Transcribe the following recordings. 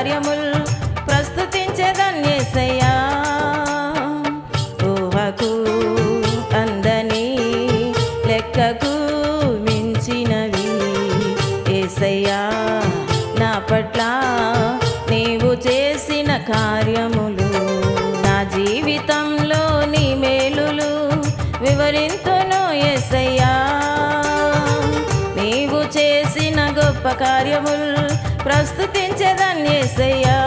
కార్యముల్ ప్రస్తుతించదన్యేసయ్యా ఊహకు అందని లెక్కకు మించినవి ఏసయ్యా నా పట్ల నీవు చేసిన కార్యములు నా జీవితంలో నీ మేలులు వివరింతును ఏసయ్యా నీవు చేసిన గొప్ప కార్యములు ప్రస్తుతించదన్యేసయ్యా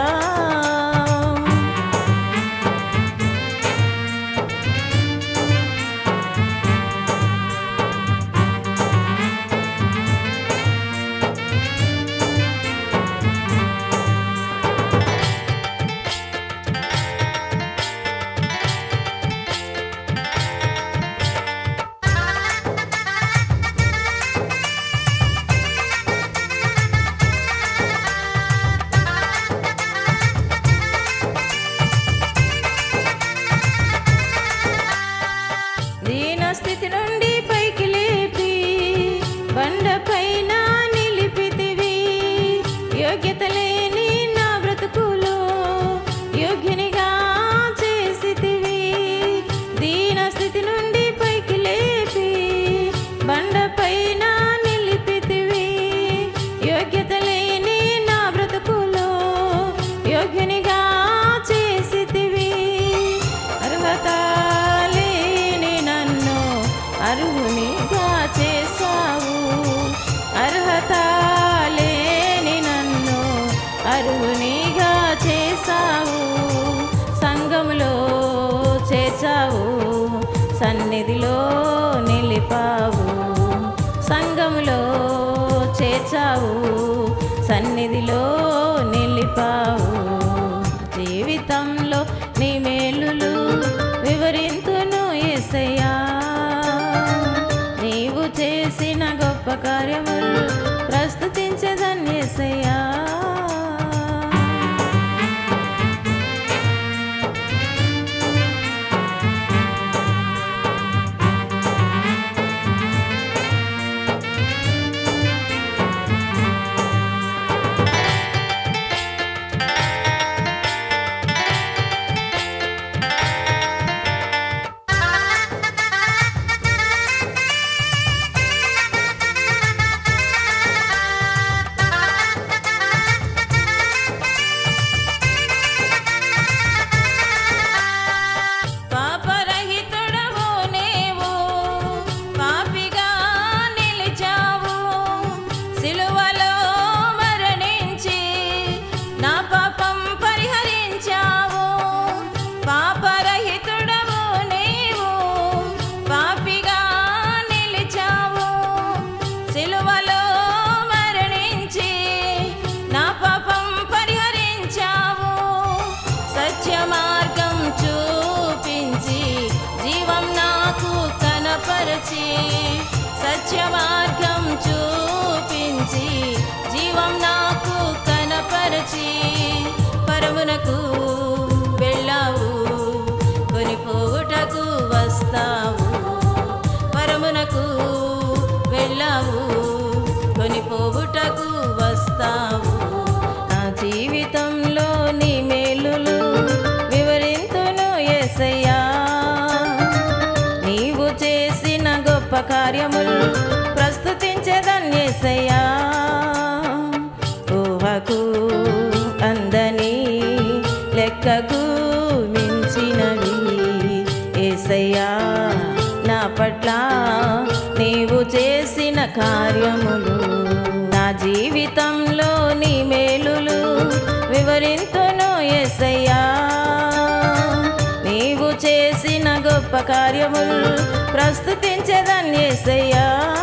దీన స్థితి నుండి పైకి లేపి బండపైన నిలిపితివి యోగ్యత లేని నా బ్రతుకులో యోగ్యునిగా చేసితివి దీన స్థితి నుండి పైకి లేపి బండపైన నిలిపితివి యోగ్యత లేని నా బ్రతుకులో యోగ్యునిగా చేసితివి అర్హత లేని నన్ను అర్హునిగా చేశావు అర్హత లేని నన్ను అర్హునిగా చేశావు సంఘములో చేర్చావు సన్నిధిలో నిలిపావు సంఘములో చేర్చావు సన్నిధిలో నిలిపావు జీవితంలో నీ మేలులు వివరింతును ఏసయ్యా నీవు చేసిన గొప్ప కార్యములు ప్రస్తుతించదన్యేసయ్యా పాపరహితుడవు నీవు పాపిగా నిలిచావు సిలువలో మరణించి నా పాపం పరిహరించావు పాపరహితుడవు నీవు పాపిగా నిలిచావు సిలువలో మరణించి నా పాపం పరిహరించావు సత్య మార్గం చూపించి జీవం నాకు కనపరచి సత్య మార్గం చూపించి జీవం నాకు కనపరచి పరమునకు వెళ్ళావు కొనిపోవుటకు వస్తావు పరమునకు వెళ్ళావు కొనిపోవుటకు వస్తావు నా జీవితంలో నీ మేలులు వివరింతును ఏసయ్యా నీవు చేసిన గొప్ప కార్యములు ప్రస్తుతించదన్యేసయ్యా ఊహకు అందని లెక్కకు మించినవి ఏసయ్యా నా పట్ల నీవు చేసిన కార్యములు నా జీవితంలో నీ మేలులు వివరింతును ఎసయ్యా నీవు చేసిన గొప్ప కార్యములు ప్రస్తుతించదన్యేసయ్యా